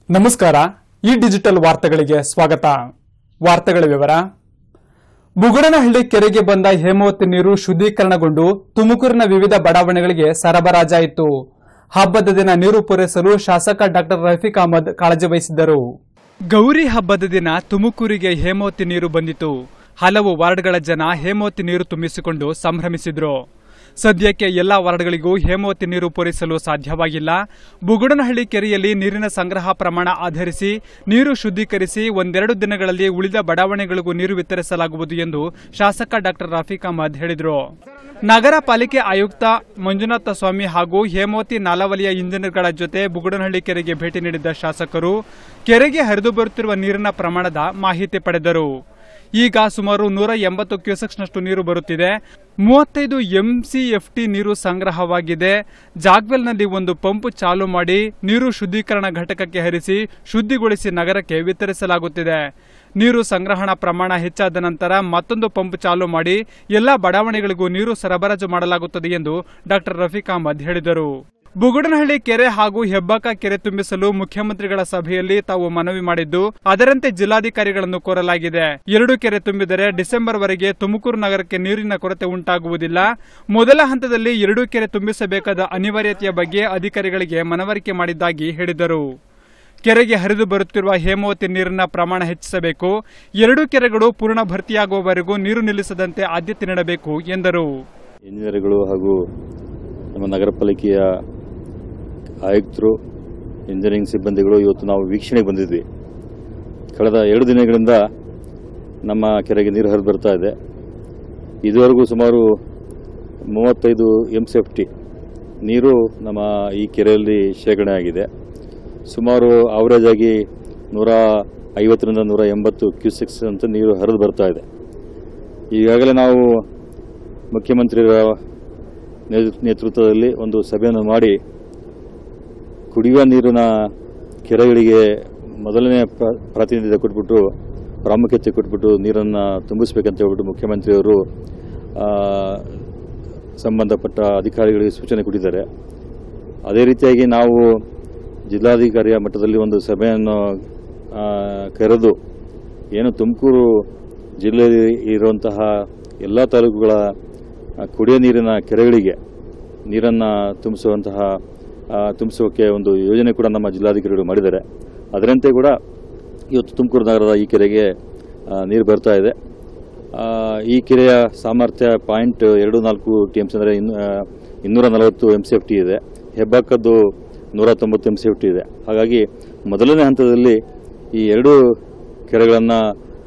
ನಮಸ್ಕಾರ ಈ ಡಿಜಿಟಲ್ ವಾರ್ತೆಗಳಿಗೆ ಸ್ವಾಗತ ವಾರ್ತೆಗಳ ವಿವರ ಬುಗುಡನಹಳ್ಳಿ ಕೆರೆಗೆ ಬಂದ ಹೇಮಾವತಿ ನೀರು ಶುದ್ಧೀಕರಣಗೊಂಡು ತುಮಕೂರಿನ ವಿವಿಧ ಬಡಾವಣೆಗಳಿಗೆ ಸರಬರಾಜಾಯಿತು ಹಬ್ಬದ ದಿನ ನೀರು ಪೂರೈಸಲು ಶಾಸಕ ಡಾಕ್ಟರ್ ರಫೀಕ್ ಅಹಮದ್ ಕಾಳಜಿ ವಹಿಸಿದ್ದರು ಗೌರಿ ಹಬ್ಬದ ದಿನ ತುಮಕೂರಿಗೆ ಹೇಮಾವತಿ ನೀರು ಬಂದಿತು ಹಲವು ವಾರ್ಡ್ಗಳ ಜನ ಹೇಮಾವತಿ ನೀರು ತುಂಬಿಸಿಕೊಂಡು ಸಂಭ್ರಮಿಸಿದ್ರು ಸದ್ಯಕ್ಕೆ ಎಲ್ಲಾ ವಾರ್ಡ್ಗಳಿಗೂ ಹೇಮಾವತಿ ನೀರು ಪೂರೈಸಲು ಸಾಧ್ಯವಾಗಿಲ್ಲ ಬುಗುಡನಹಳ್ಳಿ ಕೆರೆಯಲ್ಲಿ ನೀರಿನ ಸಂಗ್ರಹ ಪ್ರಮಾಣ ಆಧರಿಸಿ ನೀರು ಶುದ್ಧೀಕರಿಸಿ ಒಂದೆರಡು ದಿನಗಳಲ್ಲಿ ಉಳಿದ ಬಡಾವಣೆಗಳಿಗೂ ನೀರು ವಿತರಿಸಲಾಗುವುದು ಎಂದು ಶಾಸಕ ಡಾಕ್ಟರ್ ರಫೀಕ್ ಅಹಮದ್ ಹೇಳಿದರು ನಗರ ಪಾಲಿಕೆ ಆಯುಕ್ತ ಮಂಜುನಾಥ ಸ್ವಾಮಿ ಹಾಗೂ ಹೇಮಾವತಿ ನಾಲಾವಲಿಯ ಇಂಜಿನಿಯರ್ಗಳ ಜೊತೆ ಬುಗುಡನಹಳ್ಳಿ ಕೆರೆಗೆ ಭೇಟಿ ನೀಡಿದ್ದ ಶಾಸಕರು ಕೆರೆಗೆ ಹರಿದು ಬರುತ್ತಿರುವ ನೀರಿನ ಪ್ರಮಾಣದ ಮಾಹಿತಿ ಪಡೆದರು ಈಗ ಸುಮಾರು ನೂರ ಎಂಬತ್ತು ಕ್ಯೂಸೆಕ್ಸ್ನಷ್ಟು ನೀರು ಬರುತ್ತಿದೆ ಮೂವತ್ತೈದು ಎಂಸಿಎಫ್ಟಿ ನೀರು ಸಂಗ್ರಹವಾಗಿದೆ ಜಾಗ್ವೆಲ್ನಲ್ಲಿ ಒಂದು ಪಂಪ್ ಚಾಲು ಮಾಡಿ ನೀರು ಶುದ್ಧೀಕರಣ ಘಟಕಕ್ಕೆ ಹರಿಸಿ ಶುದ್ಧಿಗೊಳಿಸಿ ನಗರಕ್ಕೆ ವಿತರಿಸಲಾಗುತ್ತಿದೆ ನೀರು ಸಂಗ್ರಹಣಾ ಪ್ರಮಾಣ ಹೆಚ್ಚಾದ ನಂತರ ಮತ್ತೊಂದು ಪಂಪ್ ಚಾಲು ಮಾಡಿ ಎಲ್ಲಾ ಬಡಾವಣೆಗಳಿಗೂ ನೀರು ಸರಬರಾಜು ಮಾಡಲಾಗುತ್ತದೆ ಎಂದು ಡಾಕ್ಟರ್ ರಫೀಕ್ ಅಹಮದ್ ಹೇಳಿದರು ಬುಗುಡನಹಳ್ಳಿ ಕೆರೆ ಹಾಗೂ ಹೆಬ್ಬಾಕ ಕೆರೆ ತುಂಬಿಸಲು ಮುಖ್ಯಮಂತ್ರಿಗಳ ಸಭೆಯಲ್ಲಿ ತಾವು ಮನವಿ ಮಾಡಿದ್ದು ಅದರಂತೆ ಜಿಲ್ಲಾಧಿಕಾರಿಗಳನ್ನು ಕೋರಲಾಗಿದೆ ಎರಡು ಕೆರೆ ತುಂಬಿದರೆ ಡಿಸೆಂಬರ್ ವರೆಗೆ ತುಮಕೂರು ನಗರಕ್ಕೆ ನೀರಿನ ಕೊರತೆ ಉಂಟಾಗುವುದಿಲ್ಲ ಮೊದಲ ಹಂತದಲ್ಲಿ ಎರಡು ಕೆರೆ ತುಂಬಿಸಬೇಕಾದ ಅನಿವಾರ್ಯತೆಯ ಬಗ್ಗೆ ಅಧಿಕಾರಿಗಳಿಗೆ ಮನವರಿಕೆ ಮಾಡಿದ್ದಾಗಿ ಹೇಳಿದರು ಕೆರೆಗೆ ಹರಿದು ಬರುತ್ತಿರುವ ಹೇಮಾವತಿ ನೀರಿನ ಪ್ರಮಾಣ ಹೆಚ್ಚಿಸಬೇಕು ಎರಡು ಕೆರೆಗಳು ಪೂರ್ಣ ಭರ್ತಿಯಾಗುವವರೆಗೂ ನೀರು ನಿಲ್ಲಿಸದಂತೆ ಆದ್ಯತೆ ನೀಡಬೇಕು ಎಂದರು ಇಂಜಿನಿಯರ್ಗಳು ಹಾಗೂ ನಮ್ಮ ನಗರ ಪಾಲಿಕೆಯ ಆಯುಕ್ತರು ಇಂಜಿನಿಯರಿಂಗ್ ಸಿಬ್ಬಂದಿಗಳು ಇವತ್ತು ನಾವು ವೀಕ್ಷಣೆಗೆ ಬಂದಿದ್ವಿ ಕಳೆದ ಎರಡು ದಿನಗಳಿಂದ ನಮ್ಮ ಕೆರೆಗೆ ನೀರು ಹರಿದು ಬರ್ತಾ ಇದೆ ಇದುವರೆಗೂ ಸುಮಾರು ಮೂವತ್ತೈದು ಎಮ್ ಸಿ ಎಫ್ ಟಿ ನೀರು ನಮ್ಮ ಈ ಕೆರೆಯಲ್ಲಿ ಶೇಖರಣೆ ಆಗಿದೆ ಸುಮಾರು ಅವರೇಜ್ ಆಗಿ ನೂರ ಐವತ್ತರಿಂದ ನೂರ ಎಂಬತ್ತು ಕ್ಯೂಸೆಕ್ಸ್ ಅಂತ ನೀರು ಹರಿದು ಬರ್ತಾ ಇದೆ ಈಗಾಗಲೇ ನಾವು ಮುಖ್ಯಮಂತ್ರಿಗಳ ನೇತೃ- ನೇತೃತ್ವದಲ್ಲಿ ಒಂದು ಸಭೆಯನ್ನು ಮಾಡಿ ಕುಡಿಯುವ ನೀರಿನ ಕೆರೆಗಳಿಗೆ ಮೊದಲನೇ ಪ್ರ- ಪ್ರಾತಿನಿಧ್ಯ ಕೊಟ್ಬಿಟ್ಟು ಪ್ರಾಮುಖ್ಯತೆ ಕೊಟ್ಬಿಟ್ಟು ನೀರನ್ನು ತುಂಬಿಸ್ಬೇಕಂತ ಹೇಳ್ಬಿಟ್ಟು ಮುಖ್ಯಮಂತ್ರಿಯವರು ಆ, ಸಂಬಂಧಪಟ್ಟ ಅಧಿಕಾರಿಗಳಿಗೆ ಸೂಚನೆ ಕೊಟ್ಟಿದ್ದಾರೆ ಅದೇ ರೀತಿಯಾಗಿ ನಾವು ಜಿಲ್ಲಾಧಿಕಾರಿಯ ಮಟ್ಟದಲ್ಲಿ ಒಂದು ಸಭೆಯನ್ನು ಆ, ಕರೆದು ಏನು ತುಮಕೂರು ಜಿಲ್ಲೆಯಲ್ಲಿ ಇರುವಂತಹ ಎಲ್ಲ ತಾಲೂಕುಗಳ ಆ, ಕುಡಿಯೋ ನೀರಿನ ಕೆರೆಗಳಿಗೆ ನೀರನ್ನು ತುಂಬಿಸುವಂತಹ ಆ, ತುಂಬಿಸೋಕೆ ಒಂದು ಯೋಜನೆ ಕೂಡ ನಮ್ಮ ಜಿಲ್ಲಾಧಿಕಾರಿಗಳು ಮಾಡಿದ್ದಾರೆ ಅದರಂತೆ ಕೂಡ ಇವತ್ತು ತುಮಕೂರು ನಗರದ ಈ ಕೆರೆಗೆ ಆ, ನೀರು ಬರ್ತಾ ಇದೆ ಆ, ಈ ಕೆರೆಯ ಸಾಮರ್ಥ್ಯ ಪಾಯಿಂಟ್ ಎರಡು ನಾಲ್ಕು ಟಿ ಎಮ್ಸ್ ಅಂದರೆ ಇನ್ನೂರ ನಲವತ್ತು ಎಮ್ ಸಿ ಎಫ್ ಟಿ ಇದೆ ಹೆಬ್ಬಾಕದ್ದು ನೂರ ತೊಂಬತ್ತು ಎಮ್ ಸಿ ಎಫ್ ಟಿ ಇದೆ ಹಾಗಾಗಿ ಮೊದಲನೇ ಹಂತದಲ್ಲಿ ಈ ಎರಡು ಕೆರೆಗಳನ್ನು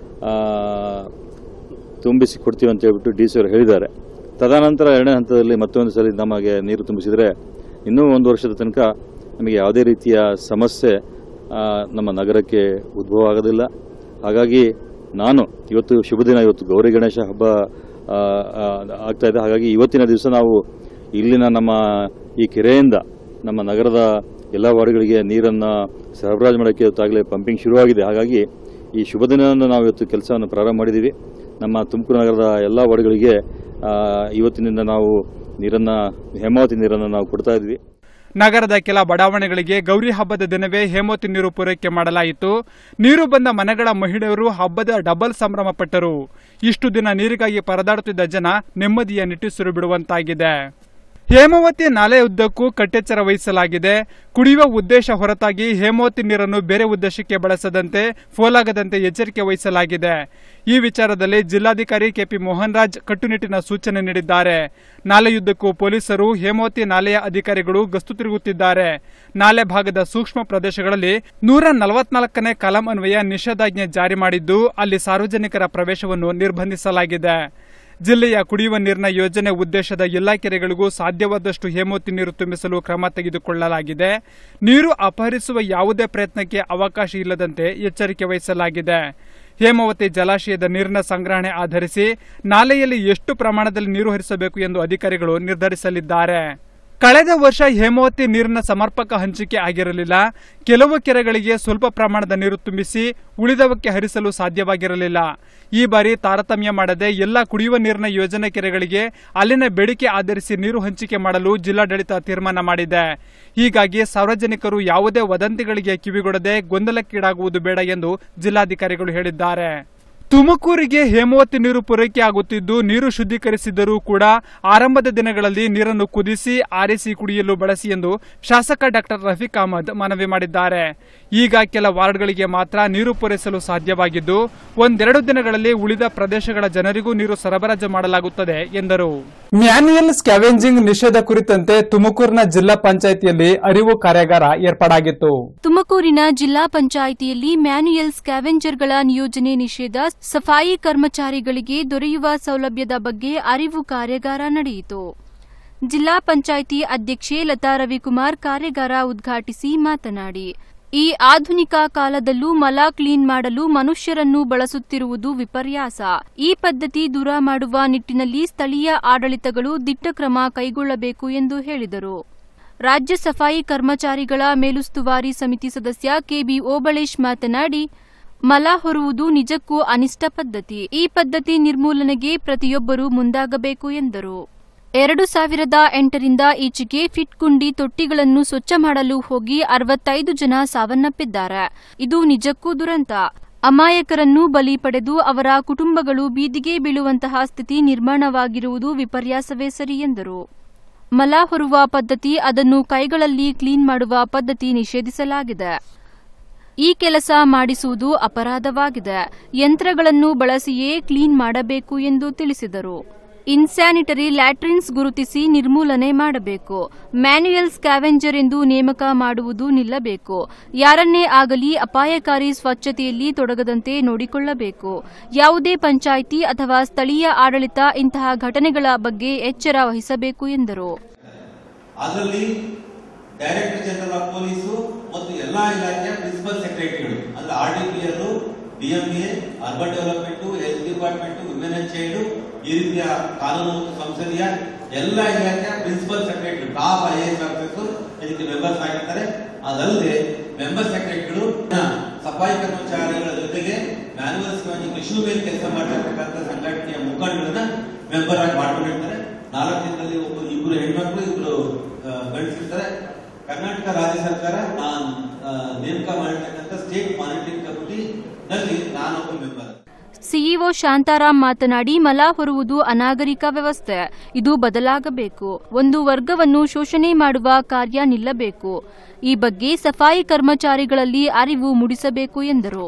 ತುಂಬಿಸಿ ಕೊಡ್ತೀವಿ ಅಂತ ಹೇಳ್ಬಿಟ್ಟು ಡಿ ಸಿ ಅವರು ಹೇಳಿದ್ದಾರೆ ತದನಂತರ ಎರಡನೇ ಹಂತದಲ್ಲಿ ಮತ್ತೊಂದು ಸಲ ನಮಗೆ ನೀರು ತುಂಬಿಸಿದರೆ ಇನ್ನೂ ಒಂದು ವರ್ಷದ ತನಕ ನಮಗೆ ಯಾವುದೇ ರೀತಿಯ ಸಮಸ್ಯೆ ಆ, ನಮ್ಮ ನಗರಕ್ಕೆ ಉದ್ಭವ ಆಗೋದಿಲ್ಲ ಹಾಗಾಗಿ ನಾನು ಇವತ್ತು ಶುಭ ದಿನ ಇವತ್ತು ಗೌರಿ ಗಣೇಶ ಹಬ್ಬ ಆ, ಆ, ಆಗ್ತಾ ಇದೆ ಹಾಗಾಗಿ ಇವತ್ತಿನ ದಿವಸ ನಾವು ಇಲ್ಲಿನ ನಮ್ಮ ಈ ಕೆರೆಯಿಂದ ನಮ್ಮ ನಗರದ ಎಲ್ಲ ವಾರ್ಡ್ಗಳಿಗೆ ನೀರನ್ನು ಸರಬರಾಜು ಮಾಡೋಕ್ಕೆ ಇವತ್ತಾಗಲೇ ಪಂಪಿಂಗ್ ಶುರುವಾಗಿದೆ ಹಾಗಾಗಿ ಈ ಶುಭ ದಿನವನ್ನು ನಾವು ಇವತ್ತು ಕೆಲಸವನ್ನು ಪ್ರಾರಂಭ ಮಾಡಿದ್ದೀವಿ ನಮ್ಮ ತುಮಕೂರು ನಗರದ ಎಲ್ಲ ವಾರ್ಡ್ಗಳಿಗೆ ಆ, ಇವತ್ತಿನಿಂದ ನಾವು ನೀರನ್ನು ಹೇಮಾವತಿ ನೀರನ್ನು ನಾವು ಕೊಡ್ತಾ ಇದ್ವಿ ನಗರದ ಕೆಲ ಬಡಾವಣೆಗಳಿಗೆ ಗೌರಿ ಹಬ್ಬದ ದಿನವೇ ಹೇಮಾವತಿ ನೀರು ಪೂರೈಕೆ ಮಾಡಲಾಯಿತು ನೀರು ಬಂದ ಮನೆಗಳ ಮಹಿಳೆಯರು ಹಬ್ಬದ ಡಬಲ್ ಸಂಭ್ರಮ ಪಟ್ಟರು ಇಷ್ಟು ದಿನ ನೀರಿಗಾಗಿ ಪರದಾಡುತ್ತಿದ್ದ ಜನ ನೆಮ್ಮದಿಯ ನಿಟ್ಟುಸಿರು ಬಿಡುವಂತಾಗಿದೆ ಹೇಮಾವತಿ ನಾಲೆ ಉದ್ದಕ್ಕೂ ಕಟ್ಟೆಚ್ಚರ ವಹಿಸಲಾಗಿದೆ ಕುಡಿಯುವ ಉದ್ದೇಶ ಹೊರತಾಗಿ ಹೇಮಾವತಿ ನೀರನ್ನು ಬೇರೆ ಉದ್ದೇಶಕ್ಕೆ ಬಳಸದಂತೆ ಫೋಲಾಗದಂತೆ ಎಚ್ಚರಿಕೆ ವಹಿಸಲಾಗಿದೆ ಈ ವಿಚಾರದಲ್ಲಿ ಜಿಲ್ಲಾಧಿಕಾರಿ ಕೆಪಿ ಮೋಹನ್ ರಾಜ್ ಕಟ್ಟುನಿಟ್ಟಿನ ಸೂಚನೆ ನೀಡಿದ್ದಾರೆ ನಾಲೆಯುದ್ದಕ್ಕೂ ಪೊಲೀಸರು ಹೇಮಾವತಿ ನಾಲೆಯ ಅಧಿಕಾರಿಗಳು ಗಸ್ತು ತಿರುಗುತ್ತಿದ್ದಾರೆ ನಾಲೆ ಭಾಗದ ಸೂಕ್ಷ್ಮ ಪ್ರದೇಶಗಳಲ್ಲಿ ನೂರ ನಲವತ್ನಾಲ್ಕನೇ ಕಲಂ ಅನ್ವಯ ನಿಷೇಧಾಜ್ಞೆ ಜಾರಿ ಮಾಡಿದ್ದು ಅಲ್ಲಿ ಸಾರ್ವಜನಿಕರ ಪ್ರವೇಶವನ್ನು ನಿರ್ಬಂಧಿಸಲಾಗಿದೆ ಜಿಲ್ಲೆಯ ಕುಡಿಯುವ ನೀರಿನ ಯೋಜನೆ ಉದ್ದೇಶದ ಎಲ್ಲಾ ಕೆರೆಗಳಿಗೂ ಸಾಧ್ಯವಾದಷ್ಟು ಹೇಮಾವತಿ ನೀರು ತುಂಬಿಸಲು ಕ್ರಮ ತೆಗೆದುಕೊಳ್ಳಲಾಗಿದೆ ನೀರು ಅಪಹರಿಸುವ ಯಾವುದೇ ಪ್ರಯತ್ನಕ್ಕೆ ಅವಕಾಶ ಇಲ್ಲದಂತೆ ಎಚ್ಚರಿಕೆ ವಹಿಸಲಾಗಿದೆ ಹೇಮಾವತಿ ಜಲಾಶಯದ ನೀರಿನ ಸಂಗ್ರಹಣೆ ಆಧರಿಸಿ ನಾಲೆಯಲ್ಲಿ ಎಷ್ಟು ಪ್ರಮಾಣದಲ್ಲಿ ನೀರು ಹರಿಸಬೇಕು ಎಂದು ಅಧಿಕಾರಿಗಳು ನಿರ್ಧರಿಸಲಿದ್ದಾರೆ ಕಳೆದ ವರ್ಷ ಹೇಮಾವತಿ ನೀರಿನ ಸಮರ್ಪಕ ಹಂಚಿಕೆ ಆಗಿರಲಿಲ್ಲ ಕೆಲವು ಕೆರೆಗಳಿಗೆ ಸ್ವಲ್ಪ ಪ್ರಮಾಣದ ನೀರು ತುಂಬಿಸಿ ಉಳಿದವಕ್ಕೆ ಹರಿಸಲು ಸಾಧ್ಯವಾಗಿರಲಿಲ್ಲ ಈ ಬಾರಿ ತಾರತಮ್ಯ ಮಾಡದೆ ಎಲ್ಲ ಕುಡಿಯುವ ನೀರಿನ ಯೋಜನೆ ಕೆರೆಗಳಿಗೆ ಅಲ್ಲಿನ ಬೇಡಿಕೆ ಆಧರಿಸಿ ನೀರು ಹಂಚಿಕೆ ಮಾಡಲು ಜಿಲ್ಲಾಡಳಿತ ತೀರ್ಮಾನ ಮಾಡಿದೆ ಹೀಗಾಗಿ ಸಾರ್ವಜನಿಕರು ಯಾವುದೇ ವದಂತಿಗಳಿಗೆ ಕಿವಿಗೊಡದೆ ಗೊಂದಲಕ್ಕೀಡಾಗುವುದು ಬೇಡ ಎಂದು ಜಿಲ್ಲಾಧಿಕಾರಿಗಳು ಹೇಳಿದ್ದಾರೆ ತುಮಕೂರಿಗೆ ಹೇಮಾವತಿ ನೀರು ಪೂರೈಕೆ ಆಗುತ್ತಿದ್ದು ನೀರು ಶುದ್ಧೀಕರಿಸಿದ್ದರೂ ಕೂಡ ಆರಂಭದ ದಿನಗಳಲ್ಲಿ ನೀರನ್ನು ಕುದಿಸಿ ಆರಿಸಿ ಕುಡಿಯಲು ಬಳಸಿ ಎಂದು ಶಾಸಕ ಡಾಕ್ಟರ್ ರಫೀಕ್ ಅಹಮದ್ ಮನವಿ ಮಾಡಿದ್ದಾರೆ ಈಗ ಕೆಲ ವಾರ್ಡ್ಗಳಿಗೆ ಮಾತ್ರ ನೀರು ಪೂರೈಸಲು ಸಾಧ್ಯವಾಗಿದ್ದು ಒಂದೆರಡು ದಿನಗಳಲ್ಲಿ ಉಳಿದ ಪ್ರದೇಶಗಳ ಜನರಿಗೂ ನೀರು ಸರಬರಾಜು ಮಾಡಲಾಗುತ್ತದೆ ಎಂದರು ಮ್ಯಾನ್ಯುಯಲ್ ಸ್ಕ್ಯಾವೆಂಜಿಂಗ್ ನಿಷೇಧ ಕುರಿತಂತೆ ತುಮಕೂರಿನ ಜಿಲ್ಲಾ ಪಂಚಾಯಿತಿಯಲ್ಲಿ ಅರಿವು ಕಾರ್ಯಾಗಾರ ಏರ್ಪಾಡಾಗಿತ್ತು ತುಮಕೂರಿನ ಜಿಲ್ಲಾ ಪಂಚಾಯಿತಿಯಲ್ಲಿ ಮ್ಯಾನ್ಯುಯಲ್ ಸ್ಕ್ಯಾವೆಂಜರ್ಗಳ ನಿಯೋಜನೆ ನಿಷೇಧ ಸಫಾಯಿ ಕರ್ಮಚಾರಿಗಳಿಗೆ ದೊರೆಯುವ ಸೌಲಭ್ಯದ ಬಗ್ಗೆ ಅರಿವು ಕಾರ್ಯಾಗಾರ ನಡೆಯಿತು ಜಿಲ್ಲಾ ಪಂಚಾಯಿತಿ ಅಧ್ಯಕ್ಷೆ ಲತಾ ರವಿಕುಮಾರ್ ಕಾರ್ಯಾಗಾರ ಉದ್ಘಾಟಿಸಿ ಮಾತನಾಡಿ ಈ ಆಧುನಿಕ ಕಾಲದಲ್ಲೂ ಮಲ ಕ್ಲೀನ್ ಮಾಡಲು ಮನುಷ್ಯರನ್ನು ಬಳಸುತ್ತಿರುವುದು ವಿಪರ್ಯಾಸ ಈ ಪದ್ಧತಿ ದೂರ ಮಾಡುವ ನಿಟ್ಟಿನಲ್ಲಿ ಸ್ಥಳೀಯ ಆಡಳಿತಗಳು ದಿಟ್ಟ ಕ್ರಮ ಕೈಗೊಳ್ಳಬೇಕು ಎಂದು ಹೇಳಿದರು ರಾಜ್ಯ ಸಫಾಯಿ ಕರ್ಮಚಾರಿಗಳ ಮೇಲುಸ್ತುವಾರಿ ಸಮಿತಿ ಸದಸ್ಯ ಕೆಬಿ ಓಬಳೇಶ್ ಮಾತನಾಡಿ ಮಲ ಹೊರುವುದು ನಿಜಕ್ಕೂ ಅನಿಷ್ಟ ಪದ್ಧತಿ ಈ ಪದ್ಧತಿ ನಿರ್ಮೂಲನೆಗೆ ಪ್ರತಿಯೊಬ್ಬರೂ ಮುಂದಾಗಬೇಕು ಎಂದರು ಎರಡು ಸಾವಿರದ ಎಂಟರಿಂದ ಈಚೆಗೆ ಫಿಟ್ ಗುಂಡಿ ತೊಟ್ಟಿಗಳನ್ನು ಸ್ವಚ್ಛ ಮಾಡಲು ಹೋಗಿ ಅರವತ್ತೈದು ಜನ ಸಾವನ್ನಪ್ಪಿದ್ದಾರೆ ಇದು ನಿಜಕ್ಕೂ ದುರಂತ ಅಮಾಯಕರನ್ನು ಬಲಿ ಪಡೆದು ಅವರ ಕುಟುಂಬಗಳು ಬೀದಿಗೆ ಬೀಳುವಂತಹ ಸ್ಥಿತಿ ನಿರ್ಮಾಣವಾಗಿರುವುದು ವಿಪರ್ಯಾಸವೇ ಸರಿ ಎಂದರು ಮಲ ಹೊರುವ ಪದ್ಧತಿ ಅದನ್ನು ಕೈಗಳಲ್ಲಿ ಕ್ಲೀನ್ ಮಾಡುವ ಪದ್ಧತಿ ನಿಷೇಧಿಸಲಾಗಿದೆ ಈ ಕೆಲಸ ಮಾಡಿಸುವುದು ಅಪರಾಧವಾಗಿದೆ ಯಂತ್ರಗಳನ್ನು ಬಳಸಿಯೇ ಕ್ಲೀನ್ ಮಾಡಬೇಕು ಎಂದು ತಿಳಿಸಿದರು ಇನ್ಸ್ಯಾನಿಟರಿ ಲ್ಯಾಟ್ರಿನ್ಸ್ ಗುರುತಿಸಿ ನಿರ್ಮೂಲನೆ ಮಾಡಬೇಕು ಮ್ಯಾನ್ಯುಯಲ್ ಸ್ಕ್ಯಾವೆಂಜರ್ ಎಂದು ನೇಮಕ ಮಾಡುವುದು ನಿಲ್ಲಬೇಕು ಯಾರನ್ನೇ ಆಗಲಿ ಅಪಾಯಕಾರಿ ಸ್ವಚ್ಛತೆಯಲ್ಲಿ ತೊಡಗದಂತೆ ನೋಡಿಕೊಳ್ಳಬೇಕು ಯಾವುದೇ ಪಂಚಾಯಿತಿ ಅಥವಾ ಸ್ಥಳೀಯ ಆಡಳಿತ ಇಂತಹ ಘಟನೆಗಳ ಬಗ್ಗೆ ಎಚ್ಚರ ವಹಿಸಬೇಕು ಎಂದರು ಅದರಲ್ಲಿ ಡೈರೆಕ್ಟರ್ ಜನರಲ್ ಆಫ್ ಪೊಲೀಸು ಮತ್ತು ಎಲ್ಲಾ ಇಲಾಖೆಯ ಪ್ರಿನ್ಸಿಪಲ್ ಸೆಕ್ರೆಟರಿಗಳು ಅಂದ್ರೆ R D P L DMA urban development health department women and child ಈ ರೀತಿಯ ಕಾನೂನು ಮತ್ತು ಸಂಸದೀಯ ಎಲ್ಲ ಇಲಾಖೆಯ principal secretary top I S officer ಇದಕ್ಕೆ ಮೆಂಬರ್ಸ್ ಆಗಿರ್ತಾರೆ ಅದಲ್ಲದೆ ಮೆಂಬರ್ ಸೆಕ್ರೆಟರಿಗಳು ಸಫಾಯಿ ಕರ್ಮಚಾರಿಗಳ ಜೊತೆಗೆ ಮ್ಯಾನುವಲ್ ಕೃಷಿ ಮೇಲೆ ಕೆಲಸ ಮಾಡಿರ್ತಕ್ಕಂಥ ಸಂಘಟನೆಯ ಮುಖಂಡರನ್ನ ಮೆಂಬರ್ ಆಗಿ ಮಾಡ್ಕೊಂಡಿರ್ತಾರೆ ನಾಲ್ಕು ದಿನದಲ್ಲಿ ಒಬ್ಬರು ಇಬ್ಬರು ಹೆಣ್ಮಕ್ಳು ಇಬ್ಬರು ಗಂಡಸಿರ್ತಾರೆ ಕರ್ನಾಟಕ ರಾಜ್ಯ ಸರ್ಕಾರ ನಾನು ಆ, ನೇಮಕ ಮಾಡಿರ್ತಕ್ಕಂಥ ಸ್ಟೇಟ್ ಮಾನಿಟರಿಂಗ್ ಕಮಿಟಿ ನಲ್ಲಿ ನಾನೊಬ್ಬ ಮೆಂಬರ್ ಸಿಇಒ ಶಾಂತಾರಾಮ್ ಮಾತನಾಡಿ ಮಲ ಹೊರುವುದು ಅನಾಗರಿಕ ವ್ಯವಸ್ಥೆ ಇದು ಬದಲಾಗಬೇಕು ಒಂದು ವರ್ಗವನ್ನು ಶೋಷಣೆ ಮಾಡುವ ಕಾರ್ಯ ನಿಲ್ಲಬೇಕು ಈ ಬಗ್ಗೆ ಸಫಾಯಿ ಕರ್ಮಚಾರಿಗಳಲ್ಲಿ ಅರಿವು ಮೂಡಿಸಬೇಕು ಎಂದರು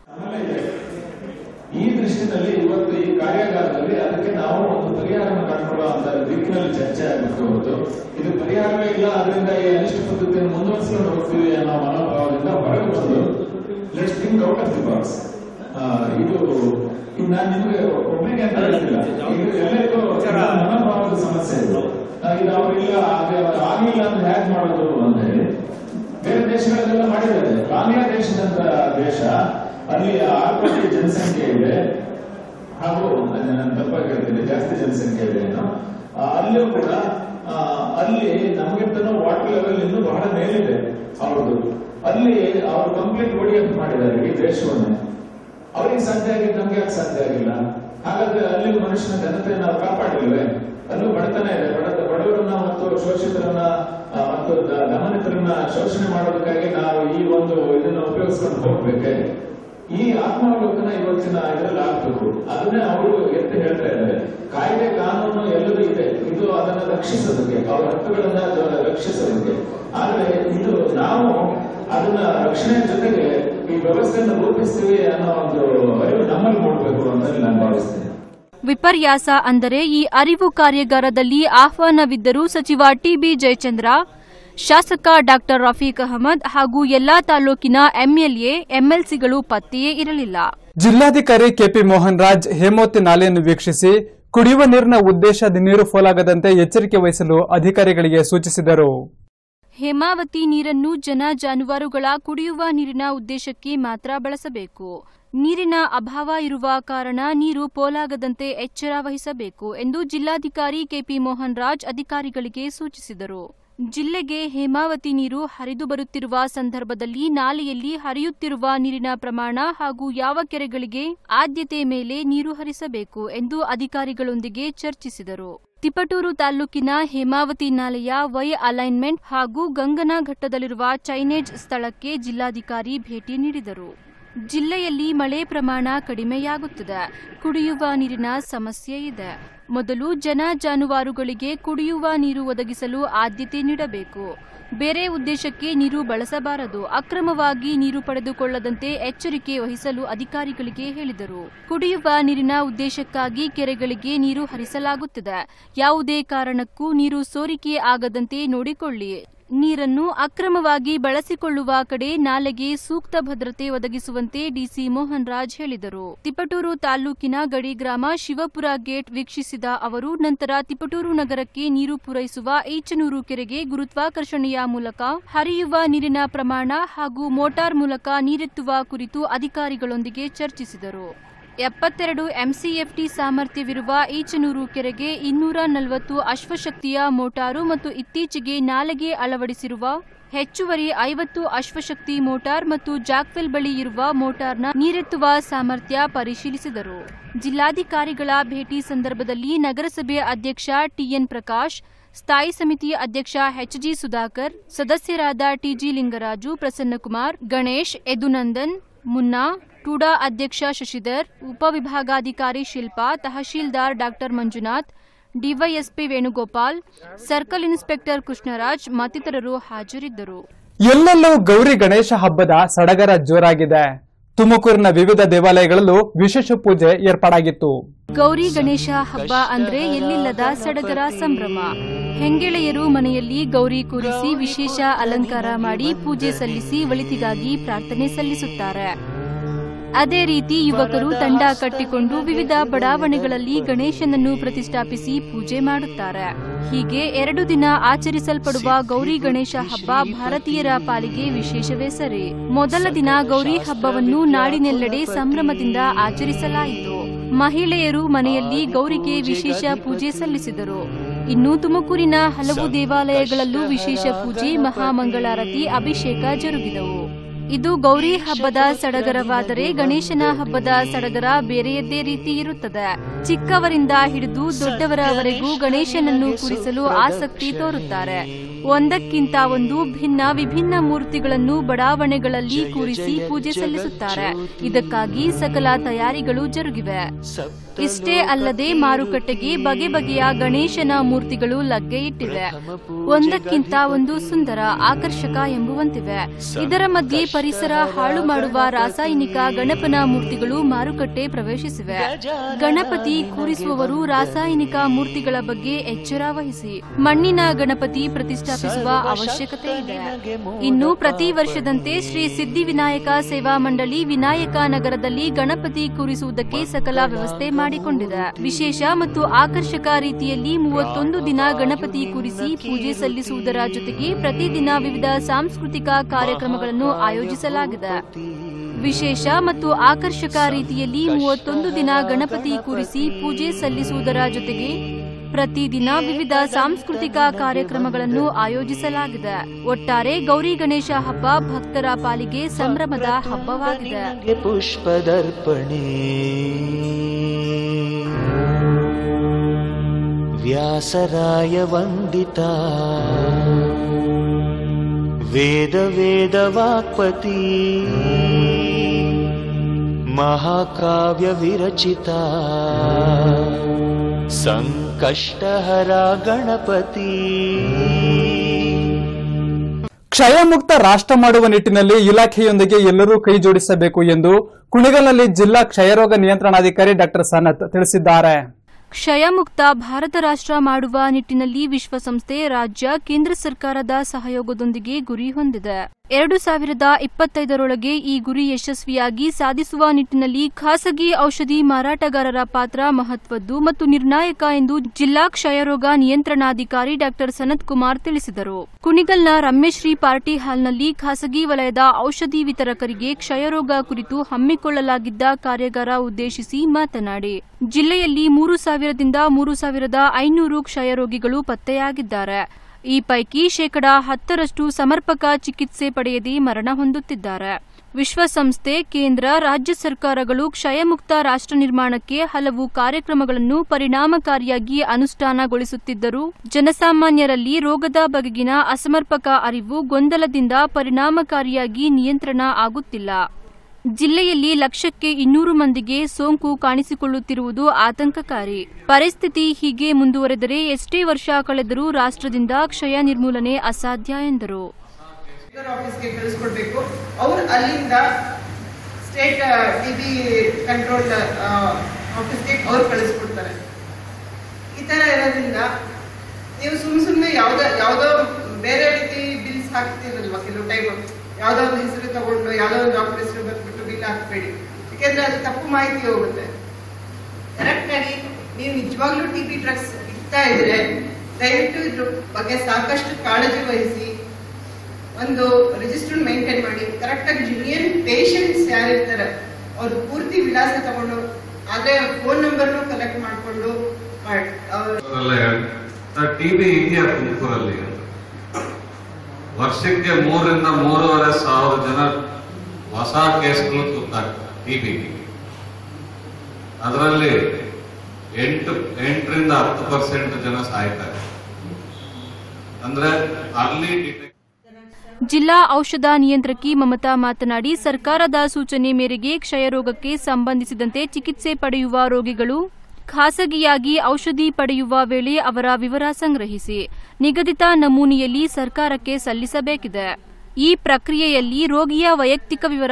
ಈ ದೃಷ್ಟಿನಲ್ಲಿ ಇವತ್ತು ಈ ಕಾರ್ಯಾಗಾರದಲ್ಲಿ ಅದಕ್ಕೆ ನಾವು ಒಂದು ಪರಿಹಾರವನ್ನು ಕಂಡುಕೊಳ್ಳುವಂತ ದಿಕ್ಕಿನಲ್ಲಿ ಚರ್ಚೆ ಆಗಬೇಕು ಹೊರತು ಇದು ಪರಿಹಾರವೇ ಇಲ್ಲ ಅದರಿಂದ ಈ ಅನಿಷ್ಟ ಪದ್ಧತಿಯನ್ನು ಮುಂದುವರಿಸಿಕೊಂಡು ಹೋಗ್ತೀವಿ ಅನ್ನೋ ಮನೋಭಾವದಿಂದ ಹೊರಗೆ ಬಂದು let's think out of the box ಇದು ಇದು ನಾನು ನಿಮಗೆ ಒಬ್ಬರಿಗೆ ಅಂತ ಹೇಳ್ತಿಲ್ಲ ಇದು ಎಲ್ಲರಿಗೂ ಮನೋಭಾವದ ಸಮಸ್ಯೆ ಇದು ಆ, ಇದು ಅವರಿಲ್ಲ ಅದೇ ಅವ್ರು ಆಗಿಲ್ಲ ಅಂತ ಹ್ಯಾಕ್ ಮಾಡೋದು ಅಂತ ಹೇಳಿ ಬೇರೆ ದೇಶಗಳಲ್ಲೆಲ್ಲ ಮಾಡಿದ್ದಾರೆ ಬಾಂಗ್ಲಾದೇಶದಂತ ದೇಶ ಅಲ್ಲಿ ಆರು ಕೋಟಿ ಜನಸಂಖ್ಯೆ ಇದೆ ಹಾಗೂ ನಾನು ತಪ್ಪಾಗಿ ಹೇಳ್ತೀನಿ ಜಾಸ್ತಿ ಜನಸಂಖ್ಯೆ ಇದೆ ಏನೋ ಆ, ಅಲ್ಲಿಯೂ ಕೂಡ ಆ, ಅಲ್ಲಿ ನಮಗಿಂತನೂ ವಾಟರ್ ಲೆವೆಲ್ ಇನ್ನೂ ಬಹಳ ಮೇಲಿದೆ ಅವ್ರದ್ದು ಅಲ್ಲಿ ಅವರು ಕಂಪ್ಲೀಟ್ ಒಡಿಯಪ್ ಮಾಡಿದ್ದಾರೆ ಈ ದೇಶವನ್ನೇ ಅವ್ರಿಗೆ ಸಾಧ್ಯ ಆಗಿದ್ದು ನಮ್ಗೆ ಯಾಕೆ ಸಾಧ್ಯ ಆಗಿಲ್ಲ ಹಾಗಾದ್ರೆ ಅಲ್ಲಿ ಮನುಷ್ಯನ ಘನತೆ ನಾವು ಕಾಪಾಡಿಲ್ವೇ ಅಲ್ಲೂ ಬಡತನ ಇದೆ ಬಡ ಬಡವರನ್ನ ಮತ್ತು ಶೋಷಿತರನ್ನ ಆ, ಮತ್ತು ದ- ದಮನಿತರನ್ನ ಶೋಷಣೆ ಮಾಡೋದಕ್ಕಾಗಿ ನಾವು ಈ ಒಂದು ಇದನ್ನ ಉಪಯೋಗಿಸ್ಕೊಂಡು ಹೋಗ್ಬೇಕೆ ಈ ಆತ್ಮಾವಲೋಕನ ಇವತ್ತಿನ ಇದರಲ್ಲಿ ಆಗ್ಬೇಕು ಅದನ್ನೇ ಅವರು ಎತ್ತಿ ಹೇಳ್ತಾ ಇದ್ದಾರೆ ಕಾಯ್ದೆ ಕಾನೂನು ಎಲ್ಲದೂ ಇದೆ ಇದು ಅದನ್ನ ರಕ್ಷಿಸೋದಕ್ಕೆ ಅವರ ಹಕ್ಕುಗಳನ್ನ ಜ- ರಕ್ಷಿಸೋದಕ್ಕೆ ಆದ್ರೆ ಇದು ನಾವು ಅದನ್ನ ರಕ್ಷಣೆ ಜೊತೆಗೆ ಈ ವ್ಯವಸ್ಥೆಯನ್ನು ರೂಪಿಸ್ತೀವಿ ಅನ್ನೋ ಒಂದು ಅರಿವು ನಮ್ಮಲ್ಲಿ ಮೂಡಬೇಕು ಅಂತ ನಾನು ಭಾವಿಸ್ತೇನೆ ವಿಪರ್ಯಾಸ ಅಂದರೆ ಈ ಅರಿವು ಕಾರ್ಯಾಗಾರದಲ್ಲಿ ಆಹ್ವಾನವಿದ್ದರೂ ಸಚಿವ ಟಿಬಿ ಜಯಚಂದ್ರ ಶಾಸಕ ಡಾಕ್ಟರ್ ರಫೀಕ್ ಅಹಮದ್ ಹಾಗೂ ಎಲ್ಲಾ ತಾಲೂಕಿನ ಎಂಎಲ್ಎ ಎಂಎಲ್ಸಿಗಳು ಪತ್ತೆಯೇ ಇರಲಿಲ್ಲ ಜಿಲ್ಲಾಧಿಕಾರಿ ಕೆಪಿ ಮೋಹನ್ ರಾಜ್ ಹೇಮಾವತಿ ನಾಲೆಯನ್ನು ವೀಕ್ಷಿಸಿ ಕುಡಿಯುವ ನೀರಿನ ಉದ್ದೇಶ ನೀರು ಪೋಲಾಗದಂತೆ ಎಚ್ಚರಿಕೆ ವಹಿಸಲು ಅಧಿಕಾರಿಗಳಿಗೆ ಸೂಚಿಸಿದರು ಹೇಮಾವತಿ ನೀರನ್ನು ಜನ ಜಾನುವಾರುಗಳ ಕುಡಿಯುವ ನೀರಿನ ಉದ್ದೇಶಕ್ಕೆ ಮಾತ್ರ ಬಳಸಬೇಕು ನೀರಿನ ಅಭಾವ ಇರುವ ಕಾರಣ ನೀರು ಪೋಲಾಗದಂತೆ ಎಚ್ಚರ ವಹಿಸಬೇಕು ಎಂದು ಜಿಲ್ಲಾಧಿಕಾರಿ ಕೆಪಿ ಮೋಹನ್ ರಾಜ್ ಅಧಿಕಾರಿಗಳಿಗೆ ಸೂಚಿಸಿದರು ಜಿಲ್ಲೆಗೆ ಹೇಮಾವತಿ ನೀರು ಹರಿದು ಬರುತ್ತಿರುವ ಸಂದರ್ಭದಲ್ಲಿ ನಾಲೆಯಲ್ಲಿ ಹರಿಯುತ್ತಿರುವ ನೀರಿನ ಪ್ರಮಾಣ ಹಾಗೂ ಯಾವ ಕೆರೆಗಳಿಗೆ ಆದ್ಯತೆ ಮೇಲೆ ನೀರು ಹರಿಸಬೇಕು ಎಂದು ಅಧಿಕಾರಿಗಳೊಂದಿಗೆ ಚರ್ಚಿಸಿದರು ತಿಪಟೂರು ತಾಲೂಕಿನ ಹೇಮಾವತಿ ನಾಲೆಯ ವೈ ಅಲೈನ್ಮೆಂಟ್ ಹಾಗೂ ಗಂಗನ ಘಟ್ಟದಲ್ಲಿರುವ ಚೈನೇಜ್ ಸ್ಥಳಕ್ಕೆ ಜಿಲ್ಲಾಧಿಕಾರಿ ಭೇಟಿ ನೀಡಿದರು ಜಿಲ್ಲೆಯಲ್ಲಿ ಮಳೆ ಪ್ರಮಾಣ ಕಡಿಮೆಯಾಗುತ್ತದೆ ಕುಡಿಯುವ ನೀರಿನ ಸಮಸ್ಯೆ ಇದೆ ಮೊದಲು ಜನ ಜಾನುವಾರುಗಳಿಗೆ ಕುಡಿಯುವ ನೀರು ಒದಗಿಸಲು ಆದ್ಯತೆ ನೀಡಬೇಕು ಬೇರೆ ಉದ್ದೇಶಕ್ಕೆ ನೀರು ಬಳಸಬಾರದು ಅಕ್ರಮವಾಗಿ ನೀರು ಪಡೆದುಕೊಳ್ಳದಂತೆ ಎಚ್ಚರಿಕೆ ವಹಿಸಲು ಅಧಿಕಾರಿಗಳಿಗೆ ಹೇಳಿದರು ಕುಡಿಯುವ ನೀರಿನ ಉದ್ದೇಶಕ್ಕಾಗಿ ಕೆರೆಗಳಿಗೆ ನೀರು ಹರಿಸಲಾಗುತ್ತದೆ ಯಾವುದೇ ಕಾರಣಕ್ಕೂ ನೀರು ಸೋರಿಕೆ ಆಗದಂತೆ ನೋಡಿಕೊಳ್ಳಿ ನೀರನ್ನು ಅಕ್ರಮವಾಗಿ ಬಳಸಿಕೊಳ್ಳುವ ಕಡೆ ನಾಲೆಗೆ ಸೂಕ್ತ ಭದ್ರತೆ ಒದಗಿಸುವಂತೆ ಡಿಸಿ ಮೋಹನ್ ರಾಜ್ ಹೇಳಿದರು ತಿಪಟೂರು ತಾಲೂಕಿನ ಗಡಿ ಗ್ರಾಮ ಶಿವಪುರ ಗೇಟ್ ವೀಕ್ಷಿಸಿದ ಅವರು ನಂತರ ತಿಪಟೂರು ನಗರಕ್ಕೆ ನೀರು ಪೂರೈಸುವ ಈಚನೂರು ಕೆರೆಗೆ ಗುರುತ್ವಾಕರ್ಷಣೆಯ ಮೂಲಕ ಹರಿಯುವ ನೀರಿನ ಪ್ರಮಾಣ ಹಾಗೂ ಮೋಟಾರ್ ಮೂಲಕ ನೀರೆತ್ತುವ ಕುರಿತು ಅಧಿಕಾರಿಗಳೊಂದಿಗೆ ಚರ್ಚಿಸಿದರು ಎಪ್ಪತ್ತೆರಡು ಎಂಸಿಎಫ್ಟಿ ಸಾಮರ್ಥ್ಯವಿರುವ ಈಚನೂರು ಕೆರೆಗೆ ಇನ್ನೂರ ನಲವತ್ತು ಅಶ್ವಶಕ್ತಿಯ ಮೋಟಾರು ಮತ್ತು ಇತ್ತೀಚೆಗೆ ನಾಲೆಗೆ ಅಳವಡಿಸಿರುವ ಹೆಚ್ಚುವರಿ ಐವತ್ತು ಅಶ್ವಶಕ್ತಿ ಮೋಟಾರ್ ಮತ್ತು ಜಾಕ್ವೆಲ್ ಬಳಿ ಇರುವ ಮೋಟಾರ್ನ ನೀರೆತ್ತುವ ಸಾಮರ್ಥ್ಯ ಪರಿಶೀಲಿಸಿದರು ಜಿಲ್ಲಾಧಿಕಾರಿಗಳ ಭೇಟಿ ಸಂದರ್ಭದಲ್ಲಿ ನಗರಸಭೆ ಅಧ್ಯಕ್ಷ ಟಿಎನ್ ಪ್ರಕಾಶ್ ಸ್ಥಾಯಿ ಸಮಿತಿ ಅಧ್ಯಕ್ಷ ಎಚ್ಜಿ ಸುಧಾಕರ್ ಸದಸ್ಯರಾದ ಟಿಜಿ ಲಿಂಗರಾಜು ಪ್ರಸನ್ನಕುಮಾರ್ ಗಣೇಶ್ ಯದುನಂದನ್ ಮುನ್ನಾ ಟೂಡಾ ಅಧ್ಯಕ್ಷ ಶಶಿಧರ್ ಉಪವಿಭಾಗಾಧಿಕಾರಿ Shilpa tahsildar doctor Manjunath DYSP Venugopal circle inspector Krishnaraj ಮತ್ತಿತರರು ಹಾಜರಿದ್ದರು ಎಲ್ಲೆಲ್ಲೂ ಗೌರಿ ಗಣೇಶ ಹಬ್ಬದ ಸಡಗರ ಜೋರಾಗಿದೆ ತುಮಕೂರಿನ ವಿವಿಧ ದೇವಾಲಯಗಳಲ್ಲೂ ವಿಶೇಷ ಪೂಜೆ ಏರ್ಪಾಡಾಗಿತ್ತು ಗೌರಿ ಗಣೇಶ ಹಬ್ಬ ಅಂದ್ರೆ ಎಲ್ಲಿಲ್ಲದ ಸಡಗರ ಸಂಭ್ರಮ ಹೆಂಗೆಳೆಯರು ಮನೆಯಲ್ಲಿ ಗೌರಿ ಕೂರಿಸಿ ವಿಶೇಷ ಅಲಂಕಾರ ಮಾಡಿ ಪೂಜೆ ಸಲ್ಲಿಸಿ ಒಳಿತಿಗಾಗಿ ಪ್ರಾರ್ಥನೆ ಸಲ್ಲಿಸುತ್ತಾರೆ ಅದೇ ರೀತಿ ಯುವಕರು ತಂಡ ಕಟ್ಟಿಕೊಂಡು ವಿವಿಧ ಬಡಾವಣೆಗಳಲ್ಲಿ ಗಣೇಶನನ್ನು ಪ್ರತಿಷ್ಠಾಪಿಸಿ ಪೂಜೆ ಮಾಡುತ್ತಾರೆ ಹೀಗೆ ಎರಡು ದಿನ ಆಚರಿಸಲ್ಪಡುವ ಗೌರಿ ಗಣೇಶ ಹಬ್ಬ ಭಾರತೀಯರ ಪಾಲಿಗೆ ವಿಶೇಷವೇ ಸರಿ ಮೊದಲ ದಿನ ಗೌರಿ ಹಬ್ಬವನ್ನು ನಾಡಿನೆಲ್ಲೆಡೆ ಸಂಭ್ರಮದಿಂದ ಆಚರಿಸಲಾಯಿತು ಮಹಿಳೆಯರು ಮನೆಯಲ್ಲಿ ಗೌರಿಗೆ ವಿಶೇಷ ಪೂಜೆ ಸಲ್ಲಿಸಿದರು ಇನ್ನು ತುಮಕೂರಿನ ಹಲವು ದೇವಾಲಯಗಳಲ್ಲೂ ವಿಶೇಷ ಪೂಜೆ ಮಹಾಮಂಗಳಾರತಿ ಅಭಿಷೇಕ ಜರುಗಿದವು ಇದು ಗೌರಿ ಹಬ್ಬದ ಸಡಗರವಾದರೆ ಗಣೇಶನ ಹಬ್ಬದ ಸಡಗರ ಬೇರೆಯದ್ದೇ ರೀತಿ ಇರುತ್ತದೆ ಚಿಕ್ಕವರಿಂದ ಹಿಡಿದು ದೊಡ್ಡವರವರೆಗೂ ಗಣೇಶನನ್ನು ಕುರಿಸಲು ಆಸಕ್ತಿ ತೋರುತ್ತಾರೆ ಒಂದಕ್ಕಿಂತ ಒಂದು ಭಿನ್ನ ವಿಭಿನ್ನ ಮೂರ್ತಿಗಳನ್ನು ಬಡಾವಣೆಗಳಲ್ಲಿ ಕೂರಿಸಿ ಪೂಜೆ ಸಲ್ಲಿಸುತ್ತಾರೆ ಇದಕ್ಕಾಗಿ ಸಕಲ ತಯಾರಿಗಳು ಜರುಗಿವೆ ಇಷ್ಟೇ ಅಲ್ಲದೆ ಮಾರುಕಟ್ಟೆಗೆ ಬಗೆ ಬಗೆಯ ಗಣೇಶನ ಮೂರ್ತಿಗಳು ಲಗ್ಗೆ ಇಟ್ಟಿವೆ ಒಂದಕ್ಕಿಂತ ಒಂದು ಸುಂದರ ಆಕರ್ಷಕ ಎಂಬುವಂತಿವೆ ಇದರ ಮಧ್ಯೆ ಪರಿಸರ ಹಾಳು ಮಾಡುವ ರಾಸಾಯನಿಕ ಗಣಪನ ಮೂರ್ತಿಗಳು ಮಾರುಕಟ್ಟೆ ಪ್ರವೇಶಿಸಿವೆ ಗಣಪತಿ ಕೂರಿಸುವವರು ರಾಸಾಯನಿಕ ಮೂರ್ತಿಗಳ ಬಗ್ಗೆ ಎಚ್ಚರ ವಹಿಸಿ ಮಣ್ಣಿನ ಗಣಪತಿ ಪ್ರತಿಷ್ಠಾಪಿಸುವ ಅವಶ್ಯಕತೆ ಇದೆ ಇನ್ನು ಪ್ರತಿ ವರ್ಷದಂತೆ ಶ್ರೀ ಸಿದ್ಧಿವಿನಾಯಕ ಸೇವಾ ಮಂಡಳಿ ವಿನಾಯಕ ನಗರದಲ್ಲಿ ಗಣಪತಿ ಕೂರಿಸುವುದಕ್ಕೆ ಸಕಲ ವ್ಯವಸ್ಥೆ ಮಾಡಿಕೊಂಡಿದೆ ವಿಶೇಷ ಮತ್ತು ಆಕರ್ಷಕ ರೀತಿಯಲ್ಲಿ ಮೂವತ್ತೊಂದು ದಿನ ಗಣಪತಿ ಕೂರಿಸಿ ಪೂಜೆ ಸಲ್ಲಿಸುವುದರ ಜೊತೆಗೆ ಪ್ರತಿದಿನ ವಿವಿಧ ಸಾಂಸ್ಕೃತಿಕ ಕಾರ್ಯಕ್ರಮಗಳನ್ನು ಆಯೋಜಿಸಲಾಗಿದೆ ವಿಶೇಷ ಮತ್ತು ಆಕರ್ಷಕ ರೀತಿಯಲ್ಲಿ ಮೂವತ್ತೊಂದು ದಿನ ಗಣಪತಿ ಕೂರಿಸಿ ಪೂಜೆ ಸಲ್ಲಿಸುವುದರ ಜೊತೆಗೆ ಪ್ರತಿದಿನ ವಿವಿಧ ಸಾಂಸ್ಕೃತಿಕ ಕಾರ್ಯಕ್ರಮಗಳನ್ನು ಆಯೋಜಿಸಲಾಗಿದೆ ಒಟ್ಟಾರೆ ಗೌರಿ ಗಣೇಶ ಹಬ್ಬ ಭಕ್ತರ ಪಾಲಿಗೆ ಸಂಭ್ರಮದ ಹಬ್ಬವಾಗಿದೆ ನಿನಗೆ ಪುಷ್ಪದರ್ಪಣೆ ವ್ಯಾಸರಾಯ ವಂದಿತ ವೇದ ವೇದ ವಾಕ್ಪತಿ ಮಹಾಕಾವ್ಯ ವಿರಚಿತ ಸಂಕಷ್ಟಹರ ಗಣಪತಿ ಕ್ಷಯಮುಕ್ತ ರಾಷ್ಟ್ರ ಮಾಡುವ ನಿಟ್ಟಿನಲ್ಲಿ ಇಲಾಖೆಯೊಂದಿಗೆ ಎಲ್ಲರೂ ಕೈ ಜೋಡಿಸಬೇಕು ಎಂದು ಕುಣಿಗಲ್ನಲ್ಲಿ ಜಿಲ್ಲಾ ಕ್ಷಯರೋಗ ನಿಯಂತ್ರಣಾಧಿಕಾರಿ ಡಾಕ್ಟರ್ ಸನತ್ ತಿಳಿಸಿದ್ದಾರೆ ಕ್ಷಯಮುಕ್ತ ಭಾರತ ರಾಷ್ಟ್ರ ಮಾಡುವ ನಿಟ್ಟಿನಲ್ಲಿ ವಿಶ್ವಸಂಸ್ಥೆ ರಾಜ್ಯ ಕೇಂದ್ರ ಸರ್ಕಾರದ ಸಹಯೋಗದೊಂದಿಗೆ ಗುರಿ ಹೊಂದಿದೆ ಎರಡು ಸಾವಿರದ ಇಪ್ಪತ್ತೈದರೊಳಗೆ ಈ ಗುರಿ ಯಶಸ್ವಿಯಾಗಿ ಸಾಧಿಸುವ ನಿಟ್ಟಿನಲ್ಲಿ ಖಾಸಗಿ ಔಷಧಿ ಮಾರಾಟಗಾರರ ಪಾತ್ರ ಮಹತ್ವದ್ದು ಮತ್ತು ನಿರ್ಣಾಯಕ ಎಂದು ಜಿಲ್ಲಾ ಕ್ಷಯರೋಗ ನಿಯಂತ್ರಣಾಧಿಕಾರಿ ಡಾ ಸನತ್ ಕುಮಾರ್ ತಿಳಿಸಿದರು ಕುಣಿಗಲ್ನ ರಮ್ಯಶ್ರೀ ಪಾರ್ಟಿ ಹಾಲ್ನಲ್ಲಿ ಖಾಸಗಿ ವಲಯದ ಔಷಧಿ ವಿತರಕರಿಗೆ ಕ್ಷಯರೋಗ ಕುರಿತು ಹಮ್ಮಿಕೊಳ್ಳಲಾಗಿದ್ದ ಕಾರ್ಯಾಗಾರ ಉದ್ದೇಶಿಸಿ ಮಾತನಾಡಿ ಜಿಲ್ಲೆಯಲ್ಲಿ ಮೂರು ಸಾವಿರದಿಂದ ಮೂರು ಸಾವಿರದ ಐನೂರು ಕ್ಷಯರೋಗಿಗಳು ಪತ್ತೆಯಾಗಿದ್ದಾರೆ ಈ ಪೈಕಿ ಶೇಕಡಾ ಹತ್ತರಷ್ಟು ಸಮರ್ಪಕ ಚಿಕಿತ್ಸೆ ಪಡೆಯದೆ ಮರಣ ಹೊಂದುತ್ತಿದ್ದಾರೆ ವಿಶ್ವಸಂಸ್ಥೆ ಕೇಂದ್ರ ರಾಜ್ಯ ಸರ್ಕಾರಗಳು ಕ್ಷಯಮುಕ್ತ ರಾಷ್ಟ್ರ ನಿರ್ಮಾಣಕ್ಕೆ ಹಲವು ಕಾರ್ಯಕ್ರಮಗಳನ್ನು ಪರಿಣಾಮಕಾರಿಯಾಗಿ ಅನುಷ್ಠಾನಗೊಳಿಸುತ್ತಿದ್ದರೂ ಜನಸಾಮಾನ್ಯರಲ್ಲಿ ರೋಗದ ಬಗೆಗಿನ ಅಸಮರ್ಪಕ ಅರಿವು ಗೊಂದಲದಿಂದ ಪರಿಣಾಮಕಾರಿಯಾಗಿ ನಿಯಂತ್ರಣ ಆಗುತ್ತಿಲ್ಲ ಜಿಲ್ಲೆಯಲ್ಲಿ ಲಕ್ಷಕ್ಕೆ ಇನ್ನೂರು ಮಂದಿಗೆ ಸೋಂಕು ಕಾಣಿಸಿಕೊಳ್ಳುತ್ತಿರುವುದು ಆತಂಕಕಾರಿ ಪರಿಸ್ಥಿತಿ ಹೀಗೆ ಮುಂದುವರೆದರೆ ಎಷ್ಟೇ ವರ್ಷ ಕಳೆದರೂ ರಾಷ್ಟ್ರದಿಂದ ಕ್ಷಯ ನಿರ್ಮೂಲನೆ ಅಸಾಧ್ಯ ಎಂದರು ಶುಗರ್ ಆಫೀಸ್ಗೆ ಕಳಿಸ್ಕೊಡ್ಬೇಕು ಅವ್ರು ಅಲ್ಲಿಂದ ಸ್ಟೇಟ್ ಟಿ ಬಿ ಕಂಟ್ರೋಲ್ ಆಫೀಸ್ಗೆ ಅವ್ರು ಕಳಿಸ್ಕೊಡ್ತಾರೆ ಈ ತರ ಇರೋದ್ರಿಂದ ನೀವು ಸುಮ್ ಸುಮ್ಮನೆ ಯಾವ್ದೋ ಯಾವ್ದೋ ಬೇರೆ ರೀತಿ ಬಿಲ್ಸ್ ಹಾಕ್ತಿರಲ್ವಾ ಕೆಲವು ಟೈಮ್ ಯಾವ್ದೋ ಒಂದು ಹೆಸರು ತಗೊಂಡು ಯಾವ್ದೋ ಒಂದು ಡಾಕ್ಟರ್ ಹೆಸರು ಬರ್ಬಿಟ್ಟು ಬಿಲ್ ಹಾಕ್ಬೇಡಿ ಯಾಕೆಂದ್ರೆ ಅದು ತಪ್ಪು ಮಾಹಿತಿ ಹೋಗುತ್ತೆ ಕರೆಕ್ಟ್ ಆಗಿ ನೀವು ನಿಜವಾಗ್ಲೂ ಟಿ ಬಿ ಡ್ರಗ್ಸ್ ಇಡ್ತಾ ಇದ್ರೆ ದಯವಿಟ್ಟು ಇದ್ರ ಬಗ್ಗೆ ಸಾಕಷ್ಟು ಕಾಳಜಿ ವಹಿಸಿ ಒಂದು ರಿಜಿಸ್ಟರ್ ಮೇಂಟೈನ್ ಮಾಡಿ ಕರೆಕ್ಟ್ ಆಗಿ ಜಿನಿಯನ್ ಪೇಷಂಟ್ಸ್ ಯಾರಿರ್ತಾರೆ ಅವ್ರ ಪೂರ್ತಿ ವಿಳಾಸ ತಗೊಂಡು ಅದೇ ಫೋನ್ ನಂಬರ್ನು ಕಲೆಕ್ಟ್ ಮಾಡ್ಕೊಂಡು ಮಾಡಿ ಅವ್ರ ಟಿಬಿ ಇದೆಯಾ ತುಮಕೂರಲ್ಲಿ ವರ್ಷಕ್ಕೆ ಮೂರರಿಂದ ಮೂರುವರೆ ಸಾವಿರ ಜನ ಹೊಸ ಕೇಸ್ಗಳು ತುತ್ತಾಗ್ತವೆ ಟಿಬಿ ಅದರಲ್ಲಿ ಎಂಟು ಎಂಟರಿಂದ ಹತ್ತು ಪರ್ಸೆಂಟ್ ಜನ ಸಾಯ್ತಾರೆ ಅಂದ್ರೆ ಅಲ್ಲಿ ಡಿಟೆಕ್ಟ್ ಜಿಲ್ಲಾ ಔಷಧ ನಿಯಂತ್ರಕಿ ಮಮತಾ ಮಾತನಾಡಿ ಸರ್ಕಾರದ ಸೂಚನೆ ಮೇರೆಗೆ ಕ್ಷಯರೋಗಕ್ಕೆ ಸಂಬಂಧಿಸಿದಂತೆ ಚಿಕಿತ್ಸೆ ಪಡೆಯುವ ರೋಗಿಗಳು ಖಾಸಗಿಯಾಗಿ ಔಷಧಿ ಪಡೆಯುವ ವೇಳೆ ಅವರ ವಿವರ ಸಂಗ್ರಹಿಸಿ ನಿಗದಿತ ನಮೂನೆಯಲ್ಲಿ ಸರ್ಕಾರಕ್ಕೆ ಸಲ್ಲಿಸಬೇಕಿದೆ ಈ ಪ್ರಕ್ರಿಯೆಯಲ್ಲಿ ರೋಗಿಯ ವೈಯಕ್ತಿಕ ವಿವರ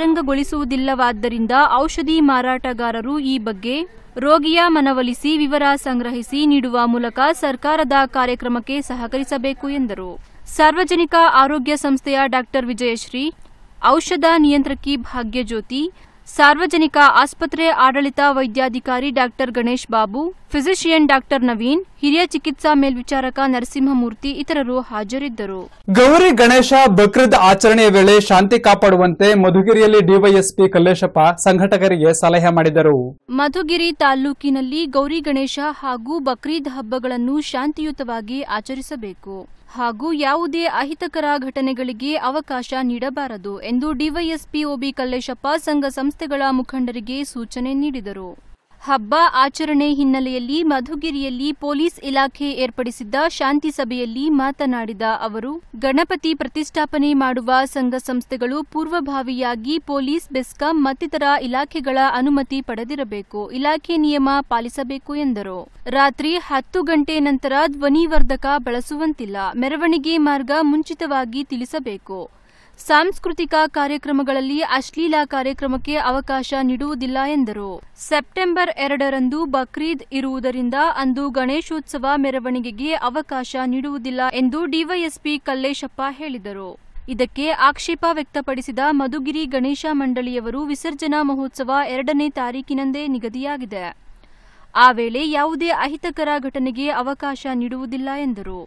ಬಹಿರಂಗಗೊಳಿಸುವುದಿಲ್ಲವಾದ್ದರಿಂದ ಔಷಧಿ ಮಾರಾಟಗಾರರು ಈ ಬಗ್ಗೆ ರೋಗಿಯ ಮನವೊಲಿಸಿ ವಿವರ ಸಂಗ್ರಹಿಸಿ ನೀಡುವ ಮೂಲಕ ಸರ್ಕಾರದ ಕಾರ್ಯಕ್ರಮಕ್ಕೆ ಸಹಕರಿಸಬೇಕು ಎಂದರು ಸಾರ್ವಜನಿಕ ಆರೋಗ್ಯ ಸಂಸ್ಥೆಯ ಡಾಕ್ಟರ್ ವಿಜಯಶ್ರೀ ಔಷಧ ನಿಯಂತ್ರಕಿ ಭಾಗ್ಯಜ್ಯೋತಿ ಸಾರ್ವಜನಿಕ ಆಸ್ಪತ್ರೆ ಆಡಳಿತ ವೈದ್ಯಾಧಿಕಾರಿ doctor Ganesh Babu physician doctor Naveen ಹಿರಿಯ ಚಿಕಿತ್ಸಾ ಮೇಲ್ವಿಚಾರಕ ನರಸಿಂಹಮೂರ್ತಿ ಇತರರು ಹಾಜರಿದ್ದರು ಗೌರಿ ಗಣೇಶ ಬಕ್ರೀದ್ ಆಚರಣೆಯ ವೇಳೆ ಶಾಂತಿ ಕಾಪಾಡುವಂತೆ ಮಧುಗಿರಿಯಲ್ಲಿ ಡಿವೈಎಸ್ಪಿ ಕಲ್ಲೇಶಪ್ಪ ಸಂಘಟಕರಿಗೆ ಸಲಹೆ ಮಾಡಿದರು ಮಧುಗಿರಿ ತಾಲ್ಲೂಕಿನಲ್ಲಿ ಗೌರಿ ಗಣೇಶ ಹಾಗೂ ಬಕ್ರೀದ್ ಹಬ್ಬಗಳನ್ನು ಶಾಂತಿಯುತವಾಗಿ ಆಚರಿಸಬೇಕು ಹಾಗೂ ಯಾವುದೇ ಅಹಿತಕರ ಘಟನೆಗಳಿಗೆ ಅವಕಾಶ ನೀಡಬಾರದು ಎಂದು ಡಿವೈಎಸ್ಪಿ ಒಬಿ ಕಲ್ಲೇಶಪ್ಪ ಸಂಘ ಸಂಸ್ಥೆಗಳ ಮುಖಂಡರಿಗೆ ಸೂಚನೆ ನೀಡಿದರು ಹಬ್ಬ ಆಚರಣೆ ಹಿನ್ನೆಲೆಯಲ್ಲಿ ಮಧುಗಿರಿಯಲ್ಲಿ ಪೊಲೀಸ್ ಇಲಾಖೆ ಏರ್ಪಡಿಸಿದ್ದ ಶಾಂತಿ ಸಭೆಯಲ್ಲಿ ಮಾತನಾಡಿದ ಅವರು ಗಣಪತಿ ಪ್ರತಿಷ್ಠಾಪನೆ ಮಾಡುವ ಸಂಘ ಸಂಸ್ಥೆಗಳು ಪೂರ್ವಭಾವಿಯಾಗಿ ಪೊಲೀಸ್ ಬೆಸ್ಕಾಂ ಮತ್ತಿತರ ಇಲಾಖೆಗಳ ಅನುಮತಿ ಪಡೆದಿರಬೇಕು ಇಲಾಖೆ ನಿಯಮ ಪಾಲಿಸಬೇಕು ಎಂದರು ರಾತ್ರಿ ಹತ್ತು ಗಂಟೆ ನಂತರ ಧ್ವನಿವರ್ಧಕ ಬಳಸುವಂತಿಲ್ಲ ಮೆರವಣಿಗೆ ಮಾರ್ಗ ಮುಂಚಿತವಾಗಿ ತಿಳಿಸಬೇಕು ಸಾಂಸ್ಕೃತಿಕ ಕಾರ್ಯಕ್ರಮಗಳಲ್ಲಿ ಅಶ್ಲೀಲ ಕಾರ್ಯಕ್ರಮಕ್ಕೆ ಅವಕಾಶ ನೀಡುವುದಿಲ್ಲ ಎಂದರು ಸೆಪ್ಟೆಂಬರ್ ಎರಡರಂದು ಬಕ್ರೀದ್ ಇರುವುದರಿಂದ ಅಂದು ಗಣೇಶೋತ್ಸವ ಮೆರವಣಿಗೆಗೆ ಅವಕಾಶ ನೀಡುವುದಿಲ್ಲ ಎಂದು ಡಿವೈಎಸ್ಪಿ ಕಲ್ಲೇಶಪ್ಪ ಹೇಳಿದರು ಇದಕ್ಕೆ ಆಕ್ಷೇಪ ವ್ಯಕ್ತಪಡಿಸಿದ ಮಧುಗಿರಿ ಗಣೇಶ ಮಂಡಳಿಯವರು ವಿಸರ್ಜನಾ ಮಹೋತ್ಸವ ಎರಡನೇ ತಾರೀಕಿನಂದೇ ನಿಗದಿಯಾಗಿದೆ ಆ ವೇಳೆ ಯಾವುದೇ ಅಹಿತಕರ ಘಟನೆಗೆ ಅವಕಾಶ ನೀಡುವುದಿಲ್ಲ ಎಂದರು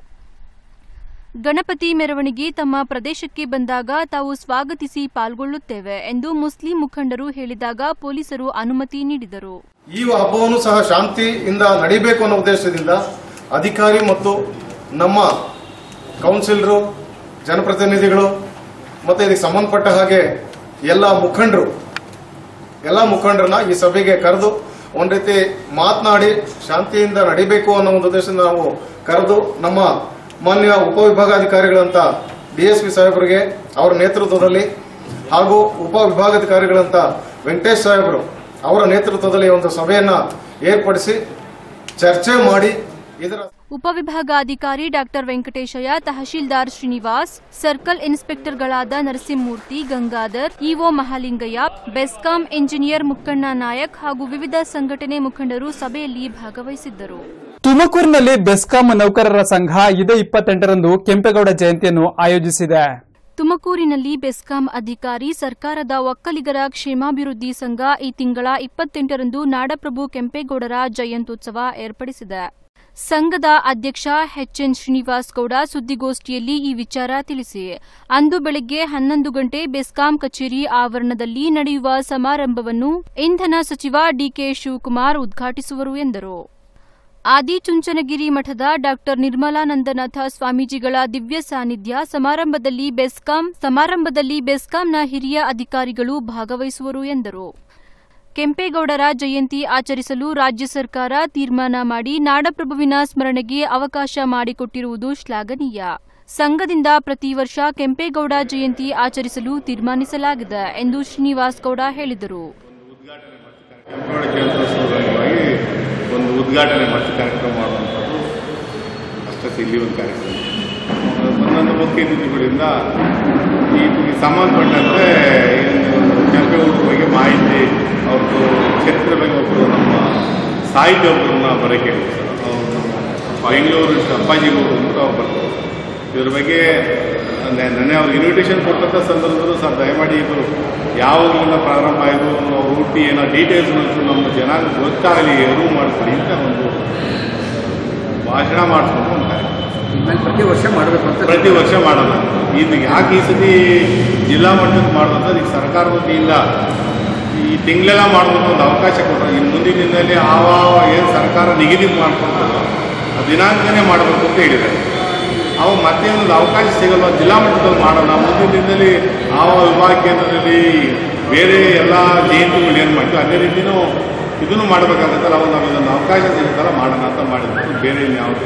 ಗಣಪತಿ ಮೆರವಣಿಗೆ ತಮ್ಮ ಪ್ರದೇಶಕ್ಕೆ ಬಂದಾಗ ತಾವು ಸ್ವಾಗತಿಸಿ ಪಾಲ್ಗೊಳ್ಳುತ್ತೇವೆ ಎಂದು ಮುಸ್ಲಿಂ ಮುಖಂಡರು ಹೇಳಿದಾಗ ಪೊಲೀಸರು ಅನುಮತಿ ನೀಡಿದರು ಈ ಹಬ್ಬವನ್ನು ಸಹ ಶಾಂತಿಯಿಂದ ನಡೀಬೇಕು ಅನ್ನೋ ಉದ್ದೇಶದಿಂದ ಅಧಿಕಾರಿ ಮತ್ತು ನಮ್ಮ ಕೌನ್ಸಿಲರು ಜನಪ್ರತಿನಿಧಿಗಳು ಮತ್ತು ಇದಕ್ಕೆ ಸಂಬಂಧಪಟ್ಟ ಹಾಗೆ ಎಲ್ಲ ಮುಖಂಡರು ಎಲ್ಲ ಮುಖಂಡರನ್ನ ಈ ಸಭೆಗೆ ಕರೆದು ಒಂದ್ ರೀತಿ ಮಾತನಾಡಿ ಶಾಂತಿಯಿಂದ ನಡಿಬೇಕು ಅನ್ನೋ ಒಂದು ಉದ್ದೇಶದಿಂದ ನಾವು ಕರೆದು ನಮ್ಮ ಮಾನ್ಯ ಉಪವಿಭಾಗಾಧಿಕಾರಿಗಳಂತ ಡಿಎಸ್ಪಿ ಸಾಹೇಬರಿಗೆ ಅವರ ನೇತೃತ್ವದಲ್ಲಿ ಹಾಗೂ ಉಪವಿಭಾಗಾಧಿಕಾರಿಗಳಂತ ವೆಂಕಟೇಶ್ ಸಾಹೇಬರು ಅವರ ನೇತೃತ್ವದಲ್ಲಿ ಒಂದು ಸಭೆಯನ್ನ ಏರ್ಪಡಿಸಿ ಚರ್ಚೆ ಮಾಡಿ ಇದರ ಉಪವಿಭಾಗಾಧಿಕಾರಿ ಡಾಕ್ಟರ್ ವೆಂಕಟೇಶಯ್ಯ ತಹಶೀಲ್ದಾರ್ ಶ್ರೀನಿವಾಸ್ ಸರ್ಕಲ್ ಇನ್ಸ್ಪೆಕ್ಟರ್ಗಳಾದ ನರಸಿಂಹಮೂರ್ತಿ ಗಂಗಾಧರ್ ಇಒ ಮಹಾಲಿಂಗಯ್ಯ ಬೆಸ್ಕಾಂ ಇಂಜಿನಿಯರ್ ಮುಕ್ಕಣ್ಣ ನಾಯಕ್ ಹಾಗೂ ವಿವಿಧ ಸಂಘಟನೆ ಮುಖಂಡರು ಸಭೆಯಲ್ಲಿ ಭಾಗವಹಿಸಿದ್ದರು ತುಮಕೂರಿನಲ್ಲಿ ಬೆಸ್ಕಾಂ ನೌಕರರ ಸಂಘ ಇದೇ ಇಪ್ಪತ್ತೆಂಟರಂದು ಕೆಂಪೇಗೌಡ ಜಯಂತಿಯನ್ನು ಆಯೋಜಿಸಿದೆ ತುಮಕೂರಿನಲ್ಲಿ ಬೆಸ್ಕಾಂ ಅಧಿಕಾರಿ ಸರ್ಕಾರದ ಒಕ್ಕಲಿಗರ ಕ್ಷೇಮಾಭಿವೃದ್ಧಿ ಸಂಘ ಈ ತಿಂಗಳ ಇಪ್ಪತ್ತೆಂಟರಂದು ನಾಡಪ್ರಭು ಕೆಂಪೇಗೌಡರ ಜಯಂತ್ಯುತ್ಸವ ಏರ್ಪಡಿಸಿದೆ ಸಂಘದ ಅಧ್ಯಕ್ಷ ಎಚ್ಎನ್ ಶ್ರೀನಿವಾಸ್ ಗೌಡ ಸುದ್ದಿಗೋಷ್ಠಿಯಲ್ಲಿ ಈ ವಿಚಾರ ತಿಳಿಸಿ ಅಂದು ಬೆಳಗ್ಗೆ ಹನ್ನೊಂದು ಗಂಟೆ ಬೆಸ್ಕಾಂ ಕಚೇರಿ ಆವರಣದಲ್ಲಿ ನಡೆಯುವ ಸಮಾರಂಭವನ್ನು ಇಂಧನ ಸಚಿವ ಡಿಕೆ ಶಿವಕುಮಾರ್ ಉದ್ಘಾಟಿಸುವರು ಎಂದರು ಆದಿಚುಂಚನಗಿರಿ ಮಠದ ಡಾಕ್ಟರ್ ನಿರ್ಮಲಾನಂದನಾಥ ಸ್ವಾಮೀಜಿಗಳ ದಿವ್ಯ ಸಾನ್ನಿಧ್ಯ ಸಮಾರಂಭದಲ್ಲಿ ಬೆಸ್ಕಾಂ ಸಮಾರಂಭದಲ್ಲಿ ಬೆಸ್ಕಾಂನ ಹಿರಿಯ ಅಧಿಕಾರಿಗಳು ಭಾಗವಹಿಸುವರು ಎಂದರು ಕೆಂಪೇಗೌಡರ ಜಯಂತಿ ಆಚರಿಸಲು ರಾಜ್ಯ ಸರ್ಕಾರ ತೀರ್ಮಾನ ಮಾಡಿ ನಾಡಪ್ರಭುವಿನ ಸ್ಮರಣೆಗೆ ಅವಕಾಶ ಮಾಡಿಕೊಟ್ಟಿರುವುದು ಶ್ಲಾಘನೀಯ ಸಂಘದಿಂದ ಪ್ರತಿ ವರ್ಷ ಕೆಂಪೇಗೌಡ ಜಯಂತಿ ಆಚರಿಸಲು ತೀರ್ಮಾನಿಸಲಾಗಿದೆ ಎಂದು ಶ್ರೀನಿವಾಸ್ ಗೌಡ ಹೇಳಿದರು ಕೆಂಪೇಗೌಡ ಜಯಂತ್ಯೋತ್ಸವದ ಅಂಗವಾಗಿ ಒಂದು ಉದ್ಘಾಟನೆ ಮಾಡಿಸಿ ಕಾರ್ಯಕ್ರಮ ಮಾಡುವಂಥದ್ದು ಅಷ್ಟೇ ಇಲ್ಲಿ ಒಂದು ಕಾರ್ಯಕ್ರಮ ಒಂದೊಂದು ಮುಖ್ಯ ಅತಿಥಿಗಳಿಂದ ಈ ಈ ಸಂಬಂಧಪಟ್ಟಂತೆ ಈ ಒಂದು ಕೆಂಪೇಗೌಡರ ಬಗ್ಗೆ ಮಾಹಿತಿ ಅವ್ರದ್ದು ಚರಿತ್ರೆ ಬಗ್ಗೆ ಒಬ್ಬರು ನಮ್ಮ ಸಾಹಿತ್ಯ ಒಬ್ಬರನ್ನ ಬರೋಕೆ ಹೇಳಿದ್ರು ಸರ್ ಅವ್ರು ನಮ್ಮ ಬೆಂಗಳೂರು ಅಪ್ಪಾಜಿ ಗೌಡರು ಅಂತ ಅವ್ರು ಬರ್ತಾರೆ ಇದ್ರ ಬಗ್ಗೆ ನೆ- ನೆನ್ನೆ ಅವ್ರು ಇನ್ವಿಟೇಷನ್ ಕೊಟ್ಟಂಥ ಸಂದರ್ಭದಲ್ಲೂ ಸರ್ ದಯಮಾಡಿ ಇದು ಯಾವಾಗಲಿಂದ ಪ್ರಾರಂಭ ಆಯಿತು ಅನ್ನೋ ರೂಟಿ ಏನೋ ಡೀಟೇಲ್ಸ್ ನಮ್ಮ ಜನಾಂಗ ಗೊತ್ತಾಗಲಿ ಅರಿವು ಮಾಡಿಕೊಡಿ ಅಂತ ಒಂದು ಭಾಷಣ ಮಾಡಿಸ್ಕೊಂಡು ಒಂದು ಕಾರ್ಯಕ್ರಮ ಪ್ರತಿ ವರ್ಷ ಮಾಡಬೇಕು ಅಂತ ಪ್ರತಿ ವರ್ಷ ಮಾಡೋಣ ಇದು ಯಾಕೆ ಈ ಸತಿ ಜಿಲ್ಲಾ ಮಟ್ಟದ ಮಾಡೋದಂತ ಈಗ ಸರ್ಕಾರ ವತಿಯಿಂದ ಈ ತಿಂಗಳೆಲ್ಲ ಮಾಡೋದಕ್ಕೆ ಒಂದು ಅವಕಾಶ ಕೊಟ್ಟರೆ ಇನ್ನು ಮುಂದಿನ ದಿನದಲ್ಲಿ ಆವ ಏನು ಸರ್ಕಾರ ನಿಗದಿ ಮಾಡ್ಕೊಳ್ತದೋ ಆ ದಿನಾಂಕನೇ ಮಾಡಬೇಕು ಅಂತ ಹೇಳಿದ್ದಾರೆ ಅವಾಗ ಮತ್ತೆ ಒಂದು ಅವಕಾಶ ಸಿಗಲ್ವ ಜಿಲ್ಲಾ ಮಟ್ಟದಲ್ಲಿ ಮಾಡೋಣ ಮುಂದಿನ ದಿನದಲ್ಲಿ ಆವ ವಿಭಾಗ ಕೇಂದ್ರದಲ್ಲಿ ಬೇರೆ ಎಲ್ಲ ಜಯಂತಿಗಳು ಏನು ಮಾಡ್ತೀವಿ ಅದೇ ರೀತಿನೂ ಇದನ್ನು ಮಾಡಬೇಕಾಗತ್ತಲ್ಲ ಅವಾಗ ನಾವು ಇದೊಂದು ಅವಕಾಶ ಸಿಗುತ್ತಲ್ಲ ಮಾಡೋಣ ಅಂತ ಮಾಡಿದ್ರು ಬೇರೆ ಇನ್ಯಾವುದು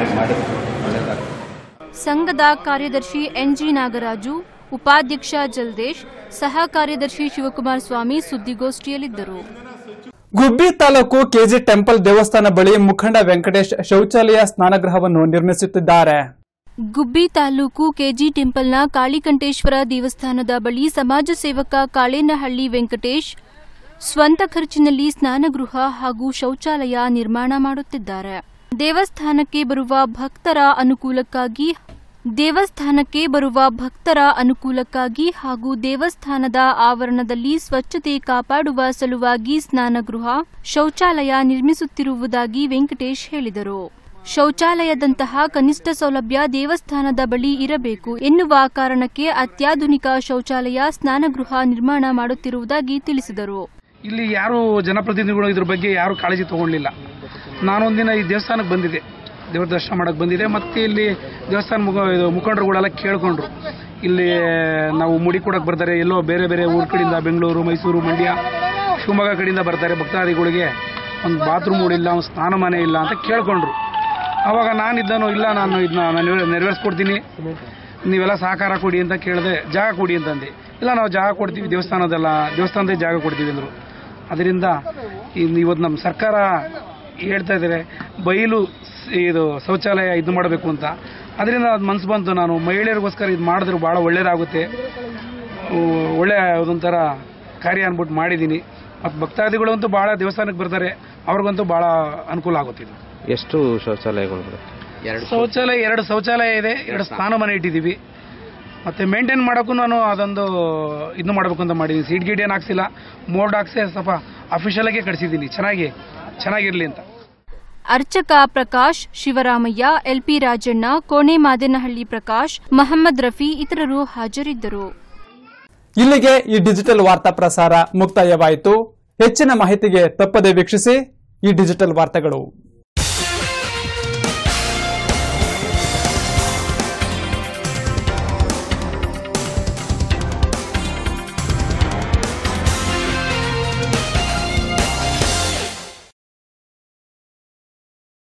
ಸಂಘದ ಕಾರ್ಯದರ್ಶಿ ಎನ್ಜಿ ನಾಗರಾಜು ಉಪಾಧ್ಯಕ್ಷ ಜಲ್ದೇಶ್ ಸಹ ಕಾರ್ಯದರ್ಶಿ ಶಿವಕುಮಾರ ಸ್ವಾಮಿ ಸುದ್ದಿಗೋಷ್ಠಿಯಲ್ಲಿದ್ದರು ಗುಬ್ಬಿ ತಾಲೂಕು ಕೆಜಿ ಟೆಂಪಲ್ ದೇವಸ್ಥಾನ ಬಳಿ ಮುಖಂಡ ವೆಂಕಟೇಶ್ ಶೌಚಾಲಯ ಸ್ನಾನಗೃಹವನ್ನು ನಿರ್ಮಿಸುತ್ತಿದ್ದಾರೆ ಗುಬ್ಬಿ ತಾಲೂಕು ಕೆಜಿ ಟೆಂಪಲ್ನ ಕಾಳಿಕಂಠೇಶ್ವರ ದೇವಸ್ಥಾನದ ಬಳಿ ಸಮಾಜ ಸೇವಕ ಕಾಳೇನಹಳ್ಳಿ ವೆಂಕಟೇಶ್ ಸ್ವಂತ ಖರ್ಚಿನಲ್ಲಿ ಸ್ನಾನಗೃಹ ಹಾಗೂ ಶೌಚಾಲಯ ನಿರ್ಮಾಣ ಮಾಡುತ್ತಿದ್ದಾರೆ ದೇವಸ್ಥಾನಕ್ಕೆ ಬರುವ ಭಕ್ತರ ಅನುಕೂಲಕ್ಕಾಗಿ ದೇವಸ್ಥಾನಕ್ಕೆ ಬರುವ ಭಕ್ತರ ಅನುಕೂಲಕ್ಕಾಗಿ ಹಾಗೂ ದೇವಸ್ಥಾನದ ಆವರಣದಲ್ಲಿ ಸ್ವಚ್ಛತೆ ಕಾಪಾಡುವ ಸಲುವಾಗಿ ಸ್ನಾನಗೃಹ ಶೌಚಾಲಯ ನಿರ್ಮಿಸುತ್ತಿರುವುದಾಗಿ ವೆಂಕಟೇಶ್ ಹೇಳಿದರು ಶೌಚಾಲಯದಂತಹ ಕನಿಷ್ಠ ಸೌಲಭ್ಯ ದೇವಸ್ಥಾನದ ಬಳಿ ಇರಬೇಕು ಎನ್ನುವ ಕಾರಣಕ್ಕೆ ಅತ್ಯಾಧುನಿಕ ಶೌಚಾಲಯ ಸ್ನಾನಗೃಹ ನಿರ್ಮಾಣ ಮಾಡುತ್ತಿರುವುದಾಗಿ ತಿಳಿಸಿದರು ಇಲ್ಲಿ ಯಾರು ಜನಪ್ರತಿನಿಧಿಗಳು ಇದ್ರ ಬಗ್ಗೆ ಯಾರು ಕಾಳಜಿ ತಗೊಳ್ಳಿಲ್ಲ ನಾನೊಂದಿನ ಈ ದೇವಸ್ಥಾನಕ್ಕೆ ಬಂದಿದ್ದೆ ದೇವ್ರ ದರ್ಶನ ಮಾಡಕ್ಕೆ ಬಂದಿದೆ ಮತ್ತೆ ಇಲ್ಲಿ ದೇವಸ್ಥಾನ ಮುಖ ಇದು ಮುಖಂಡರುಗಳೆಲ್ಲ ಕೇಳ್ಕೊಂಡ್ರು ಇಲ್ಲಿ ನಾವು ಮುಡಿ ಕೊಡಕ್ಕೆ ಬರ್ತಾರೆ ಎಲ್ಲೋ ಬೇರೆ ಬೇರೆ ಊರ ಕಡೆಯಿಂದ ಬೆಂಗಳೂರು ಮೈಸೂರು ಮಂಡ್ಯ ಶಿವಮೊಗ್ಗ ಕಡೆಯಿಂದ ಬರ್ತಾರೆ ಭಕ್ತಾದಿಗಳಿಗೆ ಒಂದು ಬಾತ್ರೂಮ್ ಇಲ್ಲ ಒಂದು ಸ್ನಾನ ಮನೆ ಇಲ್ಲ ಅಂತ ಕೇಳ್ಕೊಂಡ್ರು ಅವಾಗ ನಾನಿದ್ದನು ಇಲ್ಲ ನಾನು ಇದನ್ನ ನಾನು ನೆರವೇರಿಸ್ಕೊಡ್ತೀನಿ ನೀವೆಲ್ಲ ಸಹಕಾರ ಕೊಡಿ ಅಂತ ಕೇಳಿದೆ ಜಾಗ ಕೊಡಿ ಅಂತಂದೆ ಇಲ್ಲ ನಾವು ಜಾಗ ಕೊಡ್ತೀವಿ ದೇವಸ್ಥಾನದಲ್ಲ ದೇವಸ್ಥಾನದ ಜಾಗ ಕೊಡ್ತೀವಿ ಅಂದರು ಅದರಿಂದ ಇನ್ನು ಇವತ್ತು ನಮ್ಮ ಸರ್ಕಾರ ಹೇಳ್ತಾ ಇದ್ದಾರೆ ಬಯಲು ಸ್- ಇದು ಶೌಚಾಲಯ ಇದು ಮಾಡಬೇಕು ಅಂತ ಅದರಿಂದ ಅದು ಮನಸ್ಸು ಬಂತು ನಾನು ಮಹಿಳೆಯರಿಗೋಸ್ಕರ ಇದು ಮಾಡಿದ್ರೆ ಭಾಳ ಒಳ್ಳೇದಾಗುತ್ತೆ ಉ- ಒಳ್ಳೆ ಅದೊಂಥರ ಕಾರ್ಯ ಅಂದ್ಬಿಟ್ಟು ಮಾಡಿದ್ದೀನಿ ಮತ್ತು ಭಕ್ತಾದಿಗಳಂತೂ ಭಾಳ ದೇವಸ್ಥಾನಕ್ಕೆ ಬರ್ತಾರೆ ಅವ್ರಿಗಂತೂ ಭಾಳ ಅನುಕೂಲ ಆಗುತ್ತೆ ಇದು ಎಷ್ಟು ಶೌಚಾಲಯಗಳು ಶೌಚಾಲಯ ಎರಡು ಶೌಚಾಲಯ ಇದೆ ಎರಡು ಸ್ನಾನ ಮನೆ ಇಟ್ಟಿದ್ದೀವಿ ಮತ್ತೆ ಮೇಂಟೈನ್ ಮಾಡೋಕ್ಕೂ ನಾನು ಅದೊಂದು ಇದನ್ನು ಮಾಡಬೇಕು ಅಂತ ಮಾಡಿದ್ದೀನಿ ಸೀಟ್ ಗೀಟ್ ಏನು ಹಾಕ್ಸಿಲ್ಲ ಮೋರ್ಡ್ ಹಾಕ್ಸಿ ಸ್ವಲ್ಪ ಅಫಿಷಿಯಲ್ ಆಗಿ ಕಳಿಸಿದ್ದೀನಿ ಚೆನ್ನಾಗಿ ಚೆನ್ನಾಗಿರ್ಲಿ ಅಂತ ಅರ್ಚಕ ಪ್ರಕಾಶ್ ಶಿವರಾಮಯ್ಯ ಎಲ್ಪಿ ರಾಜಣ್ಣ ಕೋಣೆ ಮಾದೇನಹಳ್ಳಿ ಪ್ರಕಾಶ್ ಮಹಮ್ಮದ್ ರಫಿ ಇತರರು ಹಾಜರಿದ್ದರು ಇಲ್ಲಿಗೆ ಈ ಡಿಜಿಟಲ್ ವಾರ್ತಾ ಪ್ರಸಾರ ಮುಕ್ತಾಯವಾಯಿತು ಹೆಚ್ಚಿನ ಮಾಹಿತಿಗೆ ತಪ್ಪದೆ ವೀಕ್ಷಿಸಿ ಈ ಡಿಜಿಟಲ್ ವಾರ್ತೆಗಳು